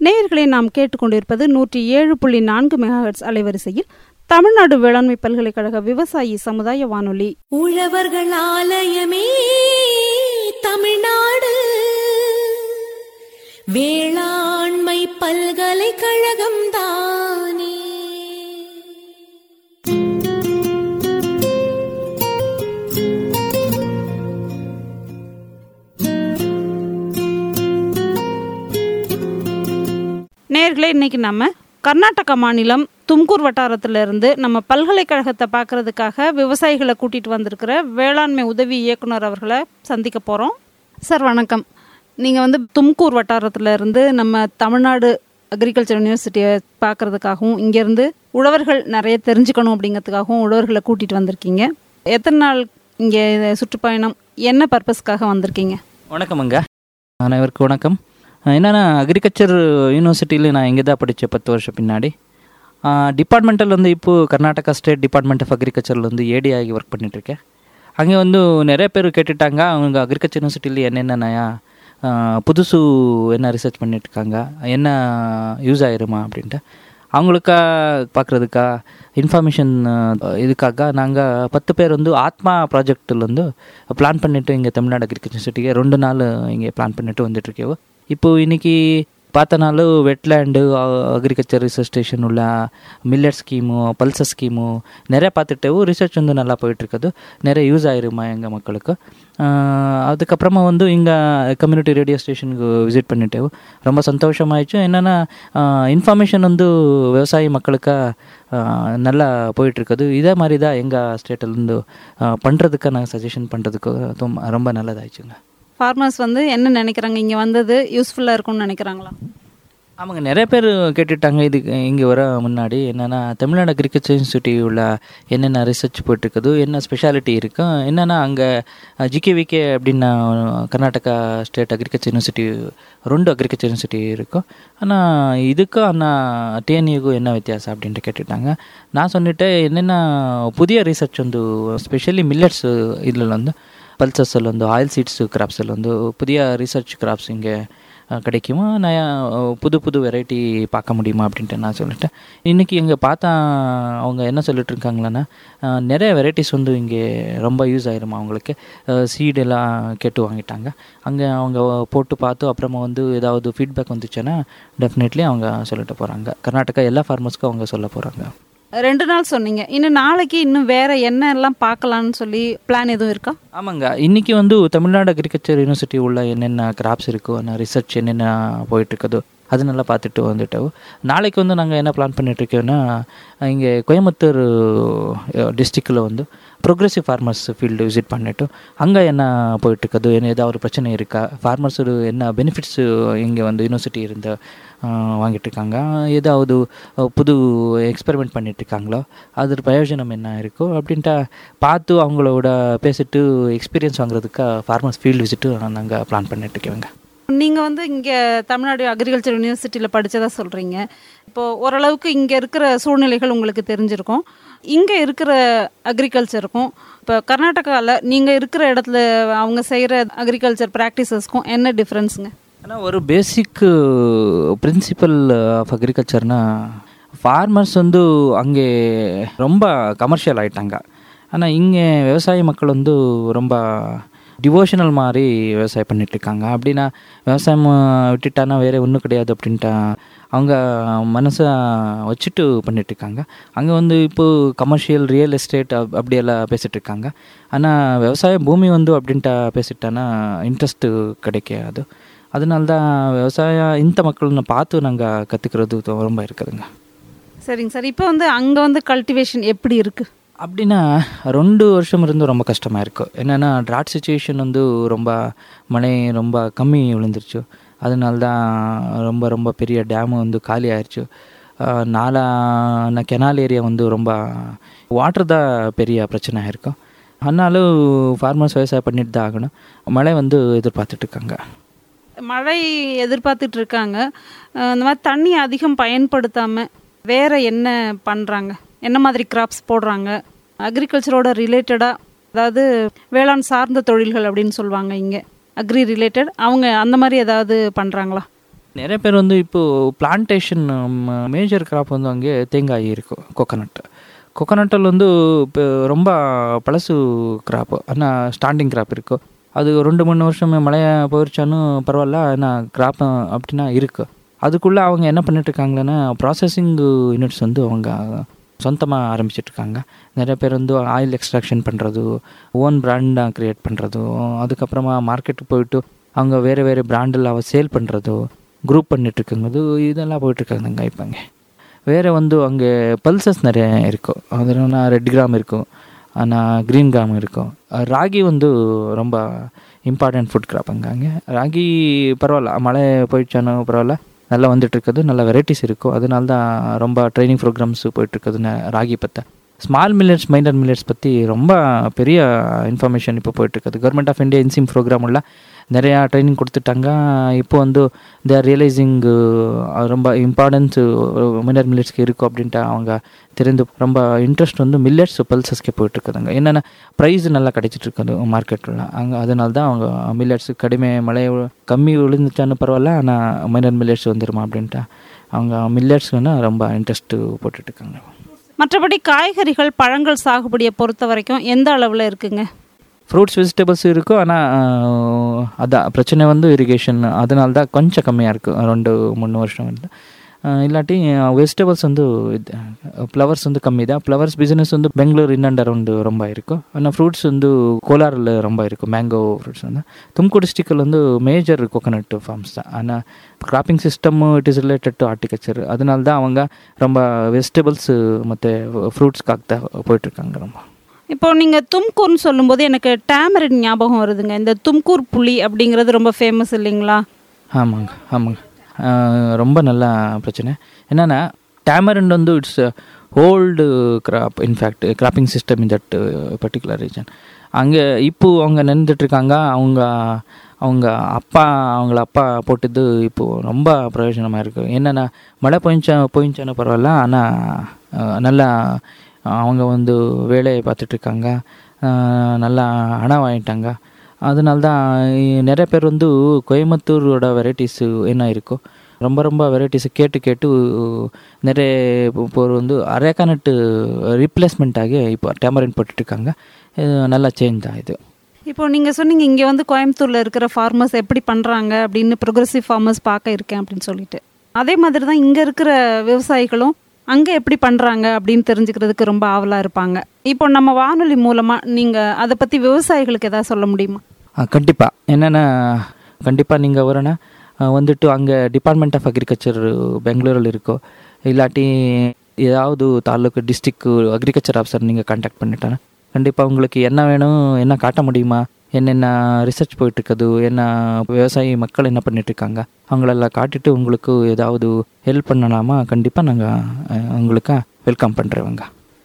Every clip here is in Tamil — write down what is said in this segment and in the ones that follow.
நேயர்களை நாம் கேட்டுக்கொண்டிருப்பது நூற்றி ஏழு புள்ளி நான்கு மெகாஹெட்ஸ் அலைவரிசையில் தமிழ்நாடு வேளாண்மை பல்கலைக்கழக விவசாயி சமுதாய வானொலி உழவர்கள் ஆலயமே தமிழ்நாடு வேளாண்மை பல்கலைக்கழகம் தானே நேயர்களே இன்னைக்கு நம்ம கர்நாடகா மாநிலம் தும்கூர் வட்டாரத்திலிருந்து நம்ம பல்கலைக்கழகத்தை பார்க்கறதுக்காக விவசாயிகளை கூட்டிட்டு வந்திருக்கிற வேளாண்மை உதவி இயக்குனர் அவர்களை சந்திக்க போகிறோம் சார் வணக்கம் நீங்கள் வந்து தும்கூர் வட்டாரத்துல இருந்து நம்ம தமிழ்நாடு அக்ரிகல்ச்சர் யூனிவர்சிட்டியை பார்க்கறதுக்காகவும் இங்கேருந்து உழவர்கள் நிறைய தெரிஞ்சுக்கணும் அப்படிங்கிறதுக்காகவும் உழவர்களை கூட்டிகிட்டு வந்திருக்கீங்க எத்தனை நாள் இங்கே சுற்றுப்பயணம் என்ன பர்பஸ்க்காக வந்திருக்கீங்க வணக்கமுங்க அனைவருக்கும் வணக்கம் என்னென்னா அக்ரிகல்ச்சர் யூனிவர்சிட்டியில் நான் இங்கே தான் படித்தேன் பத்து வருஷம் பின்னாடி டிபார்ட்மெண்டல் வந்து இப்போது கர்நாடகா ஸ்டேட் டிபார்ட்மெண்ட் ஆஃப் அக்ரிகல்ச்சரில் வந்து ஏடி ஆகி ஒர்க் பண்ணிகிட்ருக்கேன் அங்கே வந்து நிறைய பேர் கேட்டுட்டாங்க அவங்க அக்ரிகல்ச்சர் யூனிவர்சிட்டியில் என்னென்ன ஆ, புதுசு என்ன ரிசர்ச் பண்ணிட்டுருக்காங்க என்ன யூஸ் ஆயிருமா அப்படின்ட்டு அவங்களுக்கா பார்க்குறதுக்கா இன்ஃபர்மேஷன் இதுக்காக நாங்கள் பத்து பேர் வந்து ஆத்மா ப்ராஜெக்டில் வந்து பிளான் பண்ணிவிட்டு இங்கே தமிழ்நாடு அக்ரிகல்ச்சர் யூனிவர்சிட்டிக்கு ரெண்டு நாள் இங்கே பிளான் பண்ணிட்டு வந்துட்டுருக்கேவோ இப்போது இன்னைக்கு பார்த்தனாலு வெட்லேண்டு அக்ரிகல்ச்சர் ரிசர்ச் ஸ்டேஷன் உள்ள மில்லட் ஸ்கீமு பல்சர் ஸ்கீமு நிறைய பார்த்துட்டேவு ரிசர்ச் வந்து நல்லா போயிட்டுருக்குது நிறைய யூஸ் ஆயிருமா எங்கள் மக்களுக்கு ஆஹ் அதுக்கப்புறமா வந்து இங்கே கம்யூனிட்டி ரேடியோ ஸ்டேஷனுக்கு விசிட் பண்ணிட்டேவு ரொம்ப சந்தோஷமாயிடுச்சு என்னென்னா இன்ஃபர்மேஷன் வந்து விவசாய மக்களுக்கு ஆஹ் நல்லா போயிட்டுருக்குது இதே மாதிரி தான் எங்கள் ஸ்டேட்டிலேருந்து பண்ணுறதுக்கு நாங்கள் சஜஷன் பண்ணுறதுக்கு ரொம்ப நல்லதாயிடுச்சுங்க ஃபார்மர்ஸ் வந்து என்ன நினைக்கிறாங்க இங்கே வந்தது யூஸ்ஃபுல்லாக இருக்கும்னு நினைக்கிறாங்களா ஆமாங்க நிறைய பேர் கேட்டுட்டாங்க இதுக்கு இங்கே வர முன்னாடி என்னென்னா தமிழ்நாடு அக்ரிகல்ச்சர் இன்ஸ்டியூட்டி உள்ள என்னென்ன ரிசர்ச் போயிட்டுருக்குது என்ன ஸ்பெஷாலிட்டி இருக்கும் என்னென்னா அங்கே ஜிகேவிகே அப்படின்னா கர்நாடகா ஸ்டேட் அக்ரிகல்ச்சர் யூனிவர்சிட்டி ரெண்டு அக்ரிகல்ச்சர் யூனிவர்சிட்டி இருக்கும் ஆனால் இதுக்கும் ஆனால் டிஎன்யூக்கும் என்ன வித்தியாசம் அப்படின்ட்டு கேட்டுட்டாங்க நான் சொன்னிட்டு என்னென்ன புதிய ரிசர்ச் வந்து ஸ்பெஷலி மில்லட்ஸ் இதில் வந்து பல்சஸில் வந்து ஆயில் சீட்ஸ் கிராப்ஸில் வந்து புதிய ரிசர்ச் கிராப்ஸ் இங்கே அஹ், கிடைக்குமா நான் அஹ், புது புது வெரைட்டி பார்க்க முடியுமா அப்படின்ட்டு நான் சொல்லிட்டேன் இன்றைக்கி இங்கே பார்த்தா அவங்க என்ன சொல்லிட்டு இருக்காங்களன்னா அஹ், நிறைய வெரைட்டிஸ் வந்து இங்கே ரொம்ப யூஸ் ஆயிருமா அவங்களுக்கு சீட் எல்லாம் கேட்டு வாங்கிட்டாங்க அங்கே அவங்க போட்டு பார்த்து அப்புறமா வந்து ஏதாவது ஃபீட்பேக் வந்துச்சுன்னா டெஃபினெட்லி அவங்க சொல்லிட்டு போகிறாங்க கர்நாடகா எல்லா ஃபார்மர்ஸ்க்கும் அவங்க சொல்ல போகிறாங்க ரெண்டு நாள் சொன்னீங்க இன்னும் நாளைக்கு இன்னும் வேற என்ன எல்லாம் பார்க்கலான்னு சொல்லி பிளான் எதுவும் இருக்கா ஆமாங்க இன்றைக்கி வந்து தமிழ்நாடு அக்ரிகல்ச்சர் யூனிவர்சிட்டி உள்ள என்னென்ன கிராப்ஸ் இருக்கோ என்ன ரிசர்ச் என்னென்ன போயிட்டுருக்குதோ அது நல்லா பார்த்துட்டு வந்துட்டோம் நாளைக்கு வந்து நாங்கள் என்ன பிளான் பண்ணிகிட்ருக்கோன்னா இங்கே கோயம்புத்தூர் டிஸ்ட்ரிக்டில் வந்து ப்ரோக்ரெசிவ் ஃபார்மர்ஸ் ஃபீல்டு விசிட் பண்ணிவிட்டு அங்கே என்ன போயிட்டுருக்குது என்ன ஏதாவது ஒரு பிரச்சனை இருக்கா ஃபார்மர்ஸோட என்ன பெனிஃபிட்ஸு இங்கே வந்து யூனிவர்சிட்டி இருந்த வாங்கிட்டு இருக்காங்க ஏதாவது அஹ், புது எக்ஸ்பெரிமெண்ட் பண்ணிட்டு இருக்காங்களோ அது பிரயோஜனம் என்ன இருக்கோ அப்படின்ட்டு பார்த்து அவங்களோட பேசிட்டு எக்ஸ்பீரியன்ஸ் வாங்குறதுக்கு ஃபார்மர்ஸ் ஃபீல்டு விசிட்டு நாங்கள் பிளான் பண்ணிட்டு இருக்கோங்க நீங்கள் வந்து இங்கே தமிழ்நாடு அக்ரிகல்ச்சர் யூனிவர்சிட்டியில் படித்ததா சொல்கிறீங்க இப்போது ஓரளவுக்கு இங்கே இருக்கிற சூழ்நிலைகள் உங்களுக்கு தெரிஞ்சிருக்கும் இங்கே இருக்கிற அக்ரிகல்ச்சருக்கும் இப்போ கர்நாடகாவில் நீங்கள் இருக்கிற இடத்துல அவங்க செய்கிற அக்ரிகல்ச்சர் ப்ராக்டிசஸ்க்கும் என்ன டிஃப்ரென்ஸுங்க ஆனால் ஒரு பேசிக் பிரின்சிபல் ஆஃப் அக்ரிகல்ச்சர்னா ஃபார்மர்ஸ் வந்து அங்கே ரொம்ப கமர்ஷியல் ஆயிட்டாங்க ஆனால் இங்கே விவசாய மக்கள் வந்து ரொம்ப டிவோஷனல் மாதிரி விவசாயம் பண்ணிட்டு இருக்காங்க அப்படின்னா விவசாயம் விட்டுட்டானா வேறு ஒன்றும் கிடையாது அப்படின்ட்டா அவங்க மனசை வச்சுட்டு பண்ணிட்டு இருக்காங்க அங்கே வந்து இப்போது கமர்ஷியல் ரியல் எஸ்டேட் அப் அப்படியெல்லாம் பேசிட்டு இருக்காங்க ஆனால் விவசாய பூமி வந்து அப்படின்ட்டா பேசிட்டானா இன்ட்ரெஸ்ட்டு கிடைக்காது அதனால தான் விவசாயம் இந்த மக்கள் பார்த்து நாங்கள் கற்றுக்கிறது ரொம்ப இருக்குதுங்க சரிங்க சார் இப்போ வந்து அங்கே வந்து கல்டிவேஷன் எப்படி இருக்குது அப்படின்னா ரெண்டு வருஷம் இருந்து ரொம்ப கஷ்டமாக இருக்கும் என்னென்னா ட்ராட் சுச்சுவேஷன் வந்து ரொம்ப மழை ரொம்ப கம்மி விழுந்துருச்சு அதனால தான் ரொம்ப ரொம்ப பெரிய டேமு வந்து காலி ஆயிடுச்சு ஆஹ் நாலான கெனால் ஏரியா வந்து ரொம்ப வாட்டர் தான் பெரிய பிரச்சனை இருக்கும் ஆனாலும் ஃபார்மர்ஸ் விவசாயம் பண்ணிட்டு தான் ஆகணும் மழை வந்து எதிர்பார்த்துட்டு இருக்காங்க மழை எதிர்பார்த்துட்டு இருக்காங்க அஹ் இந்த மாதிரி தண்ணி அதிகம் பயன்படுத்தாமல் வேற என்ன பண்ணுறாங்க என்ன மாதிரி கிராப்ஸ் போடுறாங்க அக்ரிகல்ச்சரோட ரிலேட்டடாக அதாவது வேளாண் சார்ந்த தொழில்கள் அப்படின்னு சொல்லுவாங்க இங்கே அக்ரி ரிலேட்டட் அவங்க அந்த மாதிரி ஏதாவது பண்ணுறாங்களா நிறைய பேர் வந்து இப்போது பிளான்டேஷன் மேஜர் கிராப் வந்து அங்கே தேங்காய் இருக்கும் கோகோனட் கோகோனட்டில் வந்து இப்போ ரொம்ப பழசு கிராப் ஆனால் ஸ்டாண்டிங் கிராப் இருக்கும் அது ரெண்டு மூணு வருஷம் மழையை போயிடுச்சாலும் பரவாயில்ல ஆனால் கிராப் அப்படின்னா இருக்குது அதுக்குள்ளே அவங்க என்ன பண்ணிட்டு இருக்காங்கன்னா ப்ராசஸிங் யூனிட்ஸ் வந்து அவங்க சொந்தமாக ஆரம்பிச்சிட்ருக்காங்க நிறைய பேர் வந்து ஆயில் எக்ஸ்ட்ராக்ஷன் பண்ணுறது ஓன் பிராண்டாக க்ரியேட் பண்ணுறது அதுக்கப்புறமா மார்க்கெட்டுக்கு போயிட்டு அவங்க வேறு வேறு பிராண்டில் அவ சேல் பண்ணுறதோ குரூப் பண்ணிட்டுருக்கும்போது இதெல்லாம் போயிட்டுருக்காங்க இப்போங்க வேறு வந்து அங்கே பல்சஸ் நிறைய இருக்கும் அதுனா ரெட் கிராம் இருக்கும் ஆனால் க்ரீன் கிராம் இருக்கும் அஹ் ராகி வந்து ரொம்ப இம்பார்ட்டன்ட் ஃபுட் கிராப் அங்கே அங்கே ராகி பரவாயில்ல மழை போயிடுச்சானோ பரவாயில்ல நல்லா வந்துட்டு இருக்குது நல்ல வெரைட்டிஸ் இருக்கும் அதனால தான் ரொம்ப ட்ரைனிங் ப்ரோக்ராம்ஸ் போயிட்டுருக்குது ந- ராகி பற்ற ஸ்மால் மில்லட்ஸ் மைனர் மில்லட்ஸ் பற்றி ரொம்ப பெரிய இன்ஃபர்மேஷன் இப்போ போயிட்டுருக்குது கவர்மெண்ட் ஆஃப் இந்தியா இன்சிம் ப்ரோக்ராம் உள்ள நிறையா ட்ரைனிங் கொடுத்துட்டாங்க இப்போ வந்து தேர் ரியலைசிங் ரொம்ப இம்பார்ட்டன்ஸ் மினர் மில்லட்ஸ்க்கு இருக்கும் அப்படின்ட்டு அவங்க தெரிந்து ரொம்ப இன்ட்ரெஸ்ட் வந்து மில்லட்ஸ் பல்சஸ்க்கே போயிட்டுருக்குதுங்க என்னென்ன ப்ரைஸ் நல்லா கிடைச்சிட்டு இருக்குது மார்க்கெட்டில் அங்கே அதனால தான் அவங்க மில்லட்ஸ் கடிமை மழை கம்மி விழுந்துச்சான்னு பரவாயில்ல ஆனால் மைனர் மில்லட்ஸ் வந்துருமா அப்படின்ட்டு அவங்க மில்லட்ஸ்னா ரொம்ப இன்ட்ரெஸ்ட்டு போட்டுட்ருக்காங்க மற்றபடி காய்கறிகள் பழங்கள் சாகுபடியை பொறுத்த வரைக்கும் எந்த அளவில் இருக்குங்க ஃப்ரூட்ஸ் வெஜிடபிள்ஸ் இருக்கும் ஆனால் அதான் பிரச்சனை வந்து இரிகேஷன் அதனால தான் கொஞ்சம் கம்மியாக இருக்கும் ரெண்டு மூணு வருஷம் வந்து அஹ் இல்லாட்டி வெஜிடபிள்ஸ் வந்து ஃப்ளவர்ஸ் வந்து கம்மி தான் ஃப்ளவர்ஸ் பிஸ்னஸ் வந்து பெங்களூர் இன் அண்ட் அரௌண்டு ரொம்ப இருக்கும் ஆனால் ஃப்ரூட்ஸ் வந்து கோலாரில் ரொம்ப இருக்கும் மேங்கோ ஃப்ரூட்ஸ் வந்து தும்கூர் டிஸ்ட்ரிக்டில் வந்து மேஜர் கோகோனட் ஃபார்ம்ஸ் தான் ஆனால் cropping system it is related to horticulture அதனால தான் அவங்க ரொம்ப வெஜிடபிள்ஸ் மற்ற ஃப்ரூட்ஸ்க்காக தான் போயிட்டுருக்காங்க ரொம்ப இப்போ நீங்கள் தும்கூர்னு சொல்லும்போது எனக்கு டேமரின் ஞாபகம் வருதுங்க இந்த தும்கூர் புளி அப்படிங்கிறது ரொம்ப ஃபேமஸ் இல்லைங்களா ஆமாங்க ஆமாங்க ஆஹ் ரொம்ப நல்ல பிரச்சனை என்னென்னா டேமரண்ட் வந்து it's old crop in fact cropping system in that particular region அங்கே இப்போ அவங்க நின்றுட்டுருக்காங்க அவங்க அவங்க அப்பா அவங்கள அப்பா போட்டது இப்போது ரொம்ப பிரயோஜனமாக இருக்குது என்னென்னா மழை பொய்ச்சா பொய்ச்சானு பரவாயில்ல ஆனால் நல்லா அவங்க வந்து வேலையை பார்த்துட்ருக்காங்க நல்லா அணை வாங்கிட்டாங்க அதனால தான் நிறைய பேர் வந்து கோயம்புத்தூரோட வெரைட்டிஸு என்ன இருக்கோ ரொம்ப ரொம்ப வெரைட்டிஸை கேட்டு கேட்டு நிறைய இப்போ ஒரு வந்து அரேக்கானட்டு ரீப்ளேஸ்மெண்ட் ஆகி இப்போ டேமரின் போட்டுட்ருக்காங்க இது நல்லா சேஞ்ச் தான் இது இப்போ நீங்கள் சொன்னீங்க இங்கே வந்து கோயம்புத்தூரில் இருக்கிற ஃபார்மர்ஸ் எப்படி பண்ணுறாங்க அப்படின்னு ப்ரொக்ரெசிவ் ஃபார்மர்ஸ் பார்க்க இருக்கேன் அப்படின்னு சொல்லிட்டு அதே மாதிரி தான் இங்கே இருக்கிற விவசாயிகளும் அங்கே எப்படி பண்ணுறாங்க அப்படின்னு தெரிஞ்சுக்கிறதுக்கு ரொம்ப ஆவலாக இருப்பாங்க இப்போ நம்ம வானொலி மூலமாக நீங்கள் அதை பற்றி விவசாயிகளுக்கு எதாவது சொல்ல முடியுமா கண்டிப்பாக என்னென்னா கண்டிப்பாக நீங்கள் வரனா வந்துட்டு அங்கே டிபார்ட்மெண்ட் ஆஃப் அக்ரிகல்ச்சர் பெங்களூரில் இருக்கோ இல்லாட்டி ஏதாவது தாலுக்கு டிஸ்ட்ரிக் அக்ரிகல்ச்சர் ஆஃபீஸர் நீங்கள் கான்டாக்ட் பண்ணிட்டானா கண்டிப்பாக உங்களுக்கு என்ன வேணும் என்ன காட்ட முடியுமா என்னென்ன ரிசர்ச் போயிட்டுருக்குது என்ன விவசாயி மக்கள் என்ன பண்ணிட்டுருக்காங்க அவங்களெல்லாம் காட்டிட்டு உங்களுக்கு ஏதாவது ஹெல்ப் பண்ணலாமா கண்டிப்பாக நாங்கள் உங்களுக்கு வெல்கம் பண்ணுறவங்க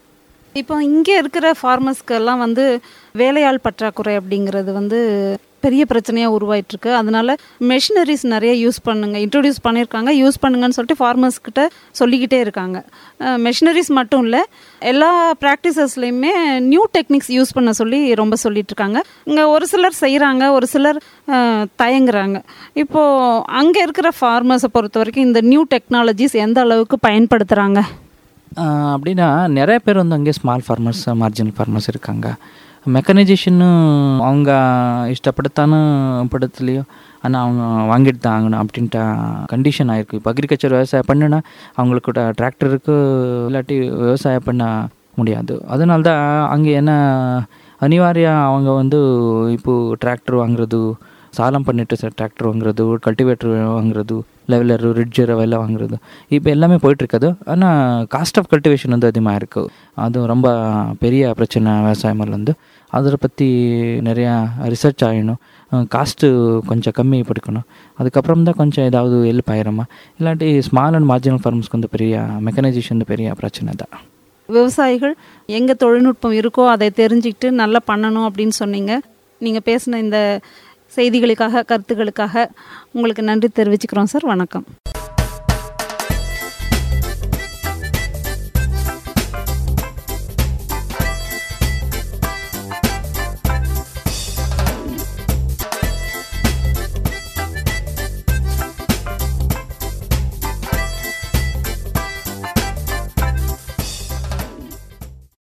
இப்போ இங்கே இருக்கிற ஃபார்மர்ஸ்க்கெல்லாம் வந்து வேலையாள் பற்றாக்குறை அப்படிங்கிறது வந்து பெரிய பிரச்சனையாக உருவாயிட்டிருக்கு அதனால மெஷினரிஸ் நிறைய யூஸ் பண்ணுங்க இன்ட்ரடியூஸ் பண்ணியிருக்காங்க யூஸ் பண்ணுங்கன்னு சொல்லிட்டு ஃபார்மர்ஸ் கிட்ட சொல்லிக்கிட்டே இருக்காங்க மெஷினரிஸ் மட்டும் இல்லை எல்லா ப்ராக்டிசஸ்லையுமே நியூ டெக்னிக்ஸ் யூஸ் பண்ண சொல்லி ரொம்ப சொல்லிட்டு இருக்காங்க இங்கே ஒரு சிலர் செய்கிறாங்க ஒரு சிலர் அஹ், தயங்குறாங்க இப்போது அங்கே இருக்கிற ஃபார்மர்ஸை பொறுத்த வரைக்கும் இந்த நியூ டெக்னாலஜிஸ் எந்த அளவுக்கு பயன்படுத்துகிறாங்க ஆஹ் அப்படின்னா நிறைய பேர் வந்து அங்கே ஸ்மால் ஃபார்மர்ஸ் மார்ஜினல் ஃபார்மர்ஸ் இருக்காங்க மெக்கனைசேஷன்னு அவங்க இஷ்டப்படத்தானு படத்துலையோ ஆனால் அவங்க வாங்கிட்டு தான் ஆகணும் அப்படின்ட்டு கண்டிஷன் ஆயிருக்கு இப்போ அக்ரிகல்ச்சர் விவசாயம் பண்ணுனா அவங்களுக்கு டிராக்டருக்கு இல்லாட்டி விவசாயம் பண்ண முடியாது அதனால தான் அங்கே என்ன அனிவாரியம் அவங்க வந்து இப்போது டிராக்டர் வாங்குறது சாலம் பண்ணிட்டு சார் டிராக்டர் வாங்குறது கல்டிவேட்டர் வாங்குறது லெவலர் ரிட்ஜர் அವೆಲ್ಲ வாங்குறது இப்போ எல்லாமே போயிட்டுருக்குது ஆனால் காஸ்ட் ஆஃப் கல்டிவேஷன் வந்து அதிகமாக இருக்குது அது ரொம்ப பெரிய பிரச்சனை விவசாயம் வந்து அதை பற்றி நிறையா ரிசர்ச் ஆகணும் காஸ்ட்டு கொஞ்சம் கம்மி படுக்கணும் அதுக்கப்புறம் தான் கொஞ்சம் ஏதாவது ஹெல்ப் ஆயிரமா இல்லாட்டி ஸ்மால் அண்ட் மார்ஜினல் ஃபார்ம்ஸ்க்கு வந்து பெரிய மெக்கனைசேஷன் வந்து பெரிய பிரச்சனை தான் விவசாயிகள் எங்கே தொழில்நுட்பம் இருக்கோ அதை தெரிஞ்சுக்கிட்டு நல்லா பண்ணணும் அப்படின்னு சொன்னீங்க நீங்கள் பேசின இந்த செய்திகளுக்காக கருத்துக்களுக்காக உங்களுக்கு நன்றி தெரிவிச்சுக்கிறோம் சார் வணக்கம்